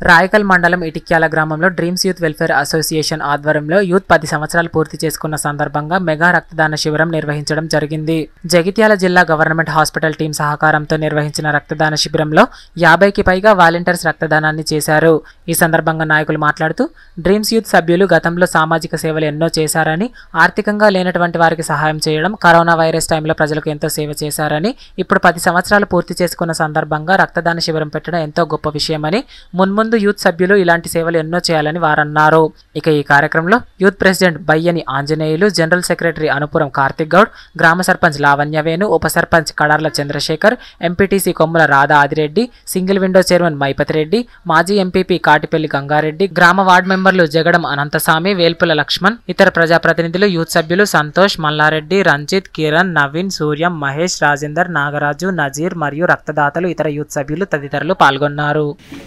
రాయకల్ మండలం ఇటిక్యాల గ్రామంలో dreams youth welfare association ఆధ్వర్యంలో యూత్ పది సంవత్సరాలు పూర్తి చేసుకున్న సందర్భంగా మెగా రక్తదాన శిబిరం నిర్వహించడం జరిగింది జగిత్యాల జిల్లా గవర్నమెంట్ హాస్పిటల్ టీం సహకారంతో నిర్వహించిన రక్తదాన శిబిరంలో యాభైకి పైగా వాలంటీర్స్ రక్తదానాన్ని చేశారు ఈ సందర్భంగా నాయకులు మాట్లాడుతూ డ్రీమ్స్ యూత్ సభ్యులు గతంలో సామాజిక సేవలు ఎన్నో చేశారని ఆర్థికంగా లేనటువంటి వారికి సహాయం చేయడం కరోనా వైరస్ టైంలో ప్రజలకు ఎంతో సేవ చేశారని ఇప్పుడు పది సంవత్సరాలు పూర్తి చేసుకున్న సందర్భంగా రక్తదాన శిబిరం పెట్టడం ఎంతో గొప్ప విషయమని మున్ముందు యూత్ సభ్యులు ఇలాంటి సేవలు ఎన్నో చేయాలని వారన్నారు ఇక ఈ కార్యక్రమంలో youth president Bayyani Anjaneyulu general secretary Anupuram Karthik Goud గ్రామ సర్పంచ్ లావణ్యవేణు ఉప sarpanch Kadarla Chandrashekar MPTC Kommula Radha Adireddy single window chairman Maipati Reddy మాజీ ఎంపీపీ కాటిపల్లి గంగారెడ్డి గ్రామ వార్డు మెంబర్లు జగడం అనంతస్వామి వేల్పుల లక్ష్మణ్ ఇతర ప్రజాప్రతినిధులు యూత్ సభ్యులు సంతోష్ మల్లారెడ్డి రంజిత్ కిరణ్ నవీన్ సూర్యం మహేష్ రాజేందర్ నాగరాజు నజీర్ మరియు రక్తదాతలు ఇతర యూత్ సభ్యులు తదితరులు పాల్గొన్నారు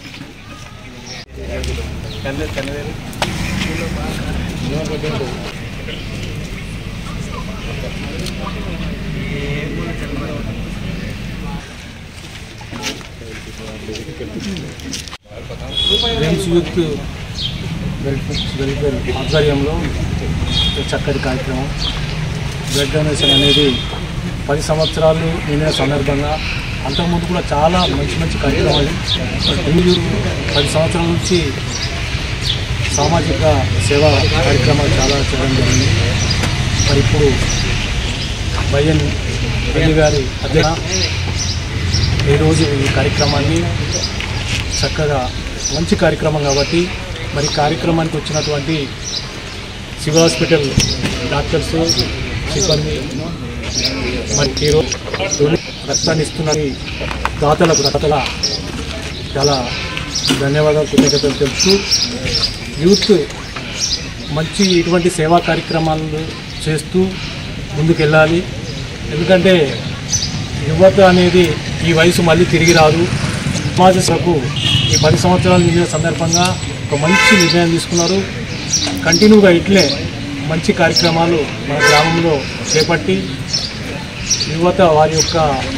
డ్రీమ్స్ యూత్ వెల్ఫేర్ వెల్ఫేర్ ఆధ్వర్యంలో ఒక చక్కటి కార్యక్రమం బ్లడ్ డొనేషన్ అనేది పది సంవత్సరాలు నిండిన సందర్భంగా అంతకుముందు కూడా చాలా మంచి మంచి కార్యక్రమాలు డ్రీమ్ యూత్ పది సంవత్సరాల నుంచి సామాజిక సేవా కార్యక్రమాలు చాలా చేయడం జరిగింది మరి ఇప్పుడు బయ్యన్ రెడ్డి గారి అధ్యక్ష ఈరోజు ఈ కార్యక్రమాన్ని చక్కగా మంచి కార్యక్రమం కాబట్టి మరి కార్యక్రమానికి వచ్చినటువంటి సివిల్ హాస్పిటల్ డాక్టర్స్ సిబ్బంది మరి ఈరోజు రక్తాన్ని ఇస్తున్న ఈ దాతలకు దాతల చాలా ధన్యవాదాలు కృతజ్ఞతలు తెలుపుతూ యూత్ మంచి ఇటువంటి సేవా కార్యక్రమాలను చేస్తూ ముందుకెళ్ళాలి ఎందుకంటే యువత అనేది ఈ వయసు మళ్ళీ తిరిగి రాదు సమాజ సభకు ఈ పది సంవత్సరాలు నిండిన సందర్భంగా ఒక మంచి నిర్ణయం తీసుకున్నారు కంటిన్యూగా ఇట్లే మంచి కార్యక్రమాలు మన గ్రామంలో చేపట్టి యువత వారి యొక్క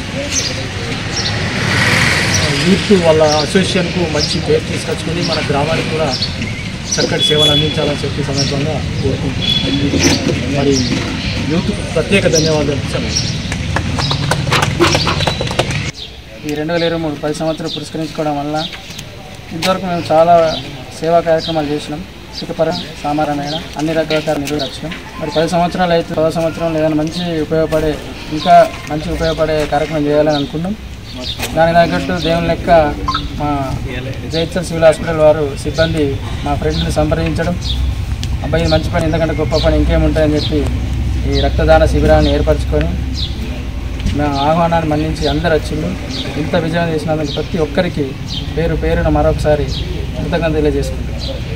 యూత్ వాళ్ళ అసోసియేషన్కు మంచి పేరు తీసుకొచ్చుకొని మన గ్రామానికి కూడా చక్కటి సేవలు అందించాలని చెప్పి సందర్భంగా కోరుకుంటున్నాను మరి యూత్ ప్రత్యేక ధన్యవాదాలు ఇచ్చాను ఈ రెండు వేల ఇరవై మూడు పది సంవత్సరాలు పురస్కరించుకోవడం వల్ల ఇంతవరకు మేము చాలా సేవా కార్యక్రమాలు చేసినాం చుట్టుపర సామాన్యమైన అన్ని రకాల నిర్వహించినాం మరి పది సంవత్సరాలు అయితే పదో సంవత్సరంలో ఏదైనా మంచి ఉపయోగపడే ఇంకా మంచి ఉపయోగపడే కార్యక్రమం చేయాలని అనుకున్నాం దానికి తగ్గట్టు దేవుని లెక్క మా జైత్సల్ సివిల్ హాస్పిటల్ వారు సిబ్బంది మా ఫ్రెండ్ని సంప్రదించడం అబ్బాయి ఇది మంచి పని ఎందుకంటే గొప్ప పని ఇంకేముంటాయని చెప్పి ఈ రక్తదాన శిబిరాన్ని ఏర్పరచుకొని మేము ఆహ్వానాన్ని మన్నించి అందరు వచ్చిండు ఇంత విజయం చేసినందుకు ప్రతి ఒక్కరికి పేరు పేరున మరొకసారి కృతజ్ఞత తెలియజేసుకుంటాం